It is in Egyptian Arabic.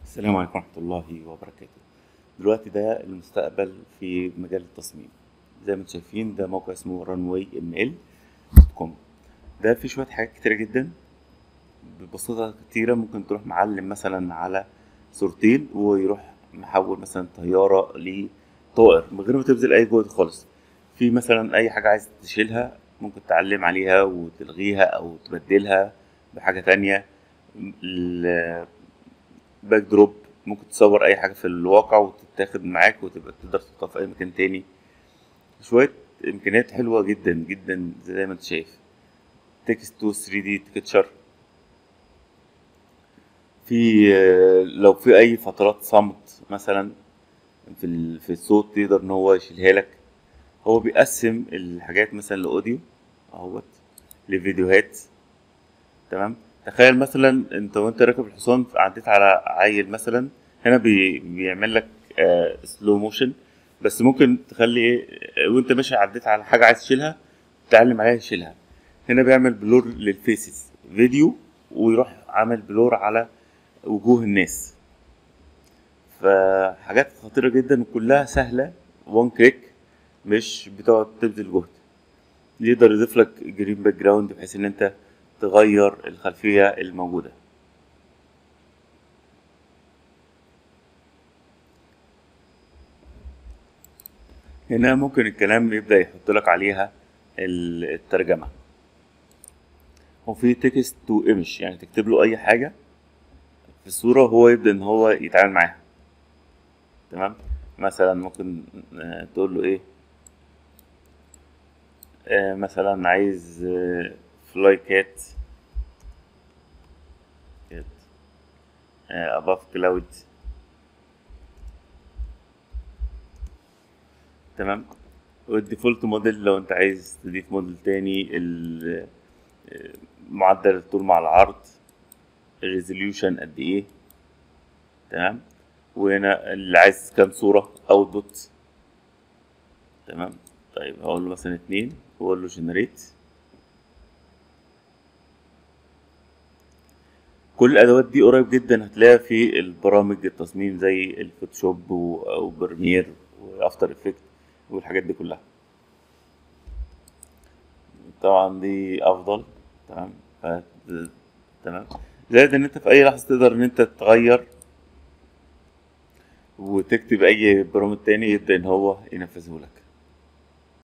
السلام عليكم ورحمة الله وبركاته دلوقتي ده المستقبل في مجال التصميم زي ما انتم شايفين ده موقع اسمه runway ml كوم ده فيه شوية حاجات كتيرة جدا ببساطة كتيرة ممكن تروح معلم مثلا على صورتين ويروح محول مثلا طيارة لطائر من غير ما تبذل أي جهد خالص في مثلا أي حاجة عايز تشيلها ممكن تعلم عليها وتلغيها أو تبدلها بحاجة تانية ال- باك دروب ممكن تصور اي حاجه في الواقع وتتاخد معاك وتبقى تقدر تحطها في اي مكان تاني شويه امكانيات حلوه جدا جدا زي ما انت شايف تكست تو 3 دي تكتشر في آه، لو في اي فترات صمت مثلا في ال- في الصوت يقدر ان هو يشيلها لك هو بيقسم الحاجات مثلا لاوديو اهوت لفيديوهات تمام تخيل مثلا انت وانت راكب الحصان عديت على عيل مثلا هنا بي بيعمل لك آه سلو موشن بس ممكن تخلي ايه آه، وانت ماشي عديت على حاجه عايز تشيلها تعلم عليها يشيلها هنا بيعمل بلور للفيسز فيديو ويروح عامل بلور على وجوه الناس فحاجات خطيره جدا وكلها سهله وان كليك مش بتقعد تبذل جهد يقدر يضيف لك جرين باك جراوند بحيث ان انت تغير الخلفيه الموجوده هنا ممكن الكلام يبدأ يحط لك عليها ال- الترجمة وفي تكست تو ايمج يعني تكتب له أي حاجة في الصورة هو يبدأ إن هو يتعامل معاها تمام مثلا ممكن آه، تقول له إيه آه، مثلا عايز فلاي كات above cloud تمام والديفولت موديل لو انت عايز تضيف موديل تاني ال- آه، معدل الطول مع العرض الريزوليوشن قد ايه تمام وهنا اللي عايز كام صورة اوتبوت تمام طيب هقول له مثلا اتنين واقول له جنريت كل الادوات دي قريب جدا هتلاقيها في البرامج التصميم زي الفوتوشوب و- او بريمير وافتر افكت والحاجات دي كلها طبعا دي افضل تمام ف- تمام زائد ان انت في اي لحظه تقدر ان انت تغير وتكتب اي برامج تاني يبدا ان هو ينفذه لك